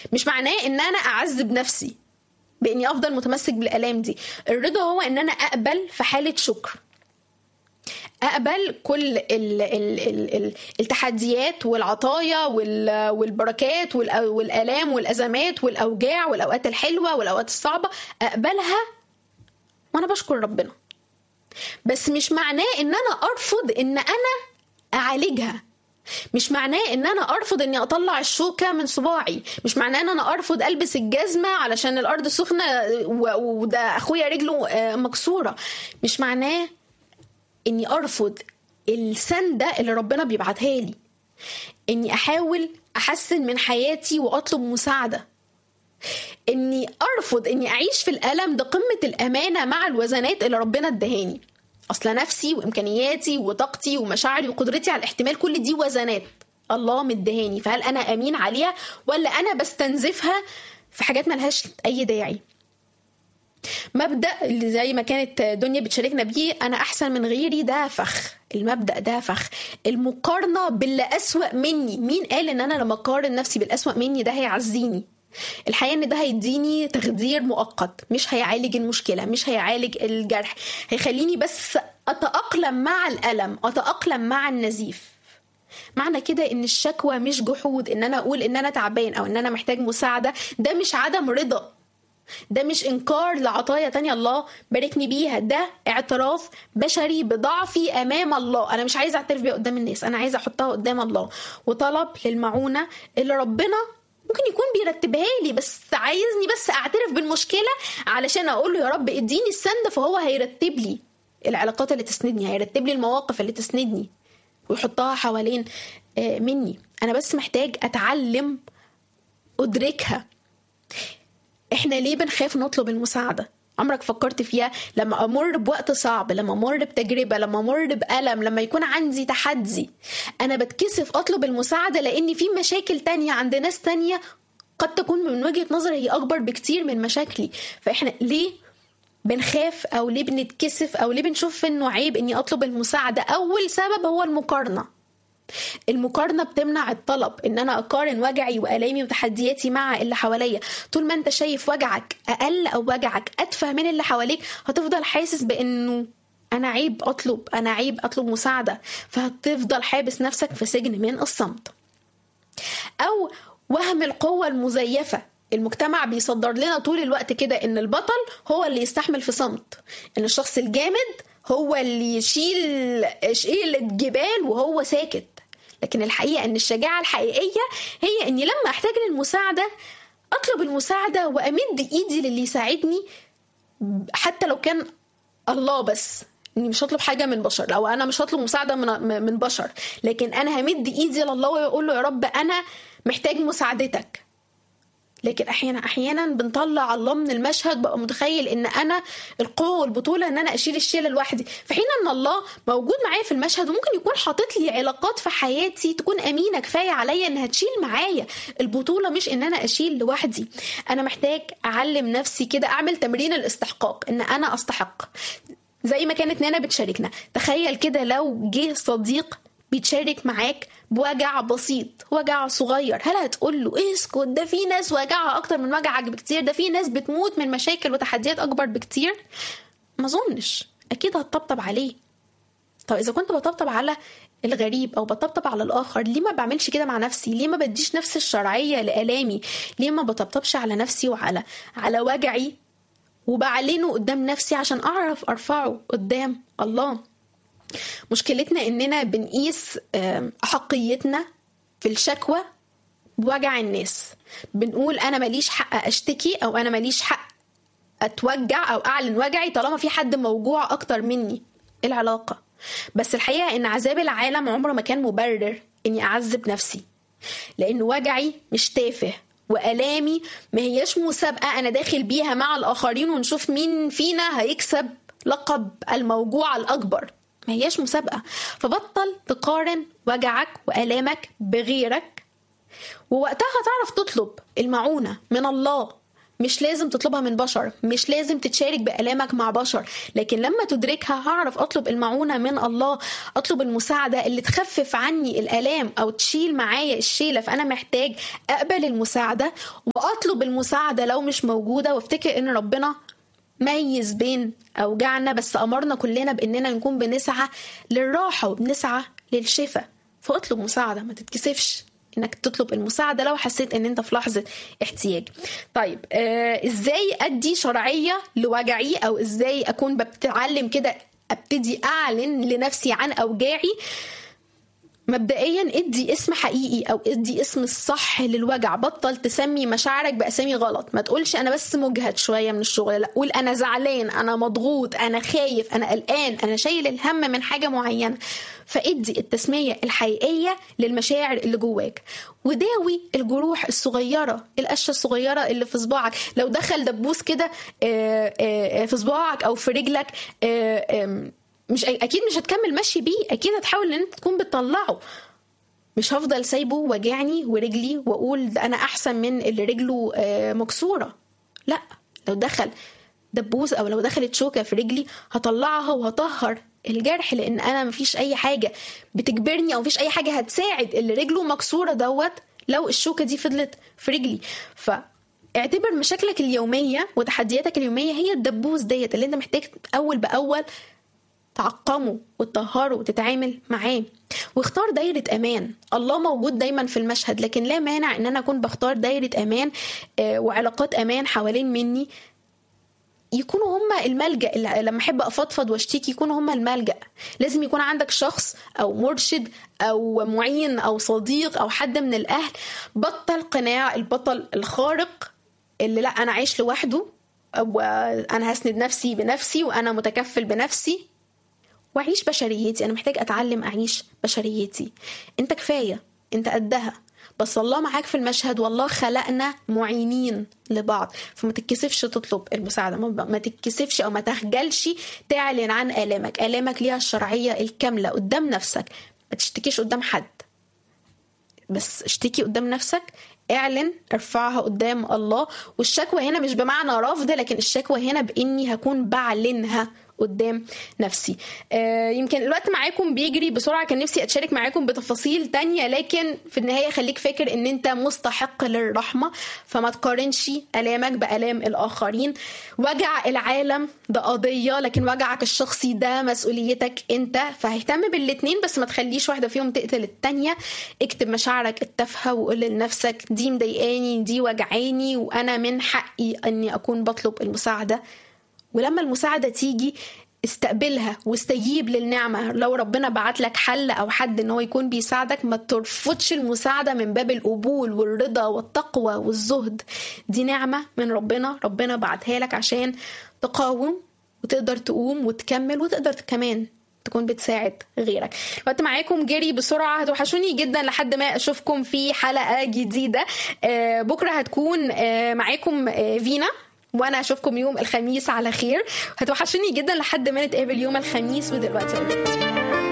مش معناه ان انا اعذب نفسي باني افضل متمسك بالالام دي الرضا هو ان انا اقبل في حاله شكر اقبل كل ال ال ال ال التحديات والعطايا وال والبركات والأ- والالام والازمات والاوجاع والاوقات الحلوه والاوقات الصعبه اقبلها وانا بشكر ربنا بس مش معناه ان انا ارفض ان انا اعالجها مش معناه ان انا ارفض اني اطلع الشوكه من صباعي مش معناه ان انا ارفض البس الجزمه علشان الارض سخنه و- وده اخويا رجله آه، مكسوره مش معناه اني ارفض السنده اللي ربنا بيبعتها لي اني احاول احسن من حياتي واطلب مساعده اني ارفض اني اعيش في الالم ده قمه الامانه مع الوزنات اللي ربنا ادهاني اصل نفسي وامكانياتي وطاقتي ومشاعري وقدرتي على الاحتمال كل دي وزنات الله مدهاني فهل انا امين عليها ولا انا بستنزفها في حاجات ملهاش اي داعي مبدا اللي زي ما كانت دنيا بتشاركنا بيه انا احسن من غيري ده فخ المبدا ده فخ المقارنه باللي اسوا مني مين قال ان انا لما اقارن نفسي بالاسوا مني ده هيعزيني الحقيقه ان ده هيديني تخدير مؤقت مش هيعالج المشكله مش هيعالج الجرح هيخليني بس اتاقلم مع الالم اتاقلم مع النزيف معنى كده ان الشكوى مش جحود ان انا اقول ان انا تعبان او ان انا محتاج مساعده ده مش عدم رضا ده مش انكار لعطايا تانية الله باركني بيها ده اعتراف بشري بضعفي امام الله انا مش عايزه اعترف بيها قدام الناس انا عايزه احطها قدام الله وطلب للمعونه اللي ربنا ممكن يكون بيرتبها لي بس عايزني بس اعترف بالمشكله علشان اقول له يا رب اديني السند فهو هيرتب لي العلاقات اللي تسندني هيرتب لي المواقف اللي تسندني ويحطها حوالين آه، مني انا بس محتاج اتعلم ادركها احنا ليه بنخاف نطلب المساعدة عمرك فكرت فيها لما امر بوقت صعب لما امر بتجربه لما امر بالم لما يكون عندي تحدي انا بتكسف اطلب المساعده لان في مشاكل تانية عند ناس تانية قد تكون من وجهه نظري هي اكبر بكتير من مشاكلي فاحنا ليه بنخاف او ليه بنتكسف او ليه بنشوف انه عيب اني اطلب المساعده اول سبب هو المقارنه المقارنة بتمنع الطلب ان انا اقارن وجعي والامي وتحدياتي مع اللي حواليا طول ما انت شايف وجعك اقل او وجعك اتفه من اللي حواليك هتفضل حاسس بانه انا عيب اطلب انا عيب اطلب مساعدة فهتفضل حابس نفسك في سجن من الصمت او وهم القوة المزيفة المجتمع بيصدر لنا طول الوقت كده ان البطل هو اللي يستحمل في صمت ان الشخص الجامد هو اللي يشيل يشيل الجبال وهو ساكت لكن الحقيقة ان الشجاعة الحقيقية هي اني لما احتاج للمساعدة اطلب المساعدة وامد ايدي للي يساعدني حتى لو كان الله بس اني مش هطلب حاجه من بشر لو انا مش هطلب مساعده من من بشر لكن انا همد ايدي لله واقول له يا رب انا محتاج مساعدتك لكن احيانا احيانا بنطلع الله من المشهد بقى متخيل ان انا القوه والبطوله ان انا اشيل الشيله لوحدي في حين ان الله موجود معايا في المشهد وممكن يكون حاطط لي علاقات في حياتي تكون امينه كفايه عليا انها تشيل معايا البطوله مش ان انا اشيل لوحدي انا محتاج اعلم نفسي كده اعمل تمرين الاستحقاق ان انا استحق زي ما كانت نانا بتشاركنا تخيل كده لو جه صديق بيتشارك معاك بوجع بسيط وجع صغير هل هتقول له اسكت ده في ناس وجعها اكتر من وجعك بكتير ده في ناس بتموت من مشاكل وتحديات اكبر بكتير ما اظنش اكيد هتطبطب عليه طب اذا كنت بطبطب على الغريب او بطبطب على الاخر ليه ما بعملش كده مع نفسي ليه ما بديش نفس الشرعيه لالامي ليه ما بطبطبش على نفسي وعلى على وجعي وبعلنه قدام نفسي عشان اعرف ارفعه قدام الله مشكلتنا اننا بنقيس احقيتنا في الشكوى بوجع الناس بنقول انا ماليش حق اشتكي او انا ماليش حق اتوجع او اعلن وجعي طالما في حد موجوع اكتر مني ايه العلاقه بس الحقيقه ان عذاب العالم عمره ما كان مبرر اني اعذب نفسي لان وجعي مش تافه والامي ما هياش مسابقه انا داخل بيها مع الاخرين ونشوف مين فينا هيكسب لقب الموجوع الاكبر ما هياش مسابقة فبطل تقارن وجعك وآلامك بغيرك ووقتها هتعرف تطلب المعونة من الله مش لازم تطلبها من بشر مش لازم تتشارك بآلامك مع بشر لكن لما تدركها هعرف أطلب المعونة من الله أطلب المساعدة اللي تخفف عني الآلام أو تشيل معايا الشيلة فأنا محتاج أقبل المساعدة وأطلب المساعدة لو مش موجودة وافتكر إن ربنا ميز بين أوجاعنا بس أمرنا كلنا بإننا نكون بنسعى للراحة وبنسعى للشفاء فاطلب مساعدة ما تتكسفش انك تطلب المساعدة لو حسيت ان انت في لحظة احتياج طيب آه ازاي ادي شرعية لوجعي او ازاي اكون بتعلم كده ابتدي اعلن لنفسي عن اوجاعي مبدئيا ادي اسم حقيقي او ادي اسم الصح للوجع بطل تسمي مشاعرك باسامي غلط ما تقولش انا بس مجهد شويه من الشغل لا قول انا زعلان انا مضغوط انا خايف انا قلقان انا شايل الهم من حاجه معينه فادي التسميه الحقيقيه للمشاعر اللي جواك وداوي الجروح الصغيره القشه الصغيره اللي في صباعك لو دخل دبوس كده في صباعك او في رجلك مش اكيد مش هتكمل مشي بيه اكيد هتحاول ان انت تكون بتطلعه مش هفضل سايبه وجعني ورجلي واقول ده انا احسن من اللي رجله مكسوره لا لو دخل دبوس او لو دخلت شوكه في رجلي هطلعها وهطهر الجرح لان انا مفيش اي حاجه بتجبرني او مفيش اي حاجه هتساعد اللي رجله مكسوره دوت لو الشوكه دي فضلت في رجلي ف اعتبر مشاكلك اليوميه وتحدياتك اليوميه هي الدبوس ديت اللي انت محتاج اول باول تعقمه وتطهره وتتعامل معاه واختار دايرة أمان الله موجود دايما في المشهد لكن لا مانع أن أنا أكون بختار دايرة أمان وعلاقات أمان حوالين مني يكونوا هم الملجأ اللي لما أحب أفضفض واشتكي يكونوا هم الملجأ لازم يكون عندك شخص أو مرشد أو معين أو صديق أو حد من الأهل بطل قناع البطل الخارق اللي لا أنا عايش لوحده وأنا هسند نفسي بنفسي وأنا متكفل بنفسي واعيش بشريتي انا محتاج اتعلم اعيش بشريتي انت كفايه انت قدها بس الله معاك في المشهد والله خلقنا معينين لبعض فما تتكسفش تطلب المساعده ما تتكسفش او ما تخجلش تعلن عن الامك الامك ليها الشرعيه الكامله قدام نفسك ما تشتكيش قدام حد بس اشتكي قدام نفسك اعلن ارفعها قدام الله والشكوى هنا مش بمعنى رفض لكن الشكوى هنا باني هكون بعلنها قدام نفسي آه يمكن الوقت معاكم بيجري بسرعة كان نفسي أتشارك معاكم بتفاصيل تانية لكن في النهاية خليك فاكر أن أنت مستحق للرحمة فما تقارنش ألامك بألام الآخرين وجع العالم ده قضية لكن وجعك الشخصي ده مسؤوليتك أنت فاهتم بالاتنين بس ما تخليش واحدة فيهم تقتل التانية اكتب مشاعرك التافهة وقول لنفسك دي مضايقاني دي وجعاني وأنا من حقي أني أكون بطلب المساعدة ولما المساعده تيجي استقبلها واستجيب للنعمه لو ربنا بعت لك حل او حد ان هو يكون بيساعدك ما ترفضش المساعده من باب القبول والرضا والتقوى والزهد دي نعمه من ربنا ربنا بعتها لك عشان تقاوم وتقدر تقوم وتكمل وتقدر كمان تكون بتساعد غيرك الوقت معاكم جري بسرعة هتوحشوني جدا لحد ما أشوفكم في حلقة جديدة بكرة هتكون معاكم فينا وانا اشوفكم يوم الخميس على خير هتوحشوني جدا لحد ما نتقابل يوم الخميس ودلوقتي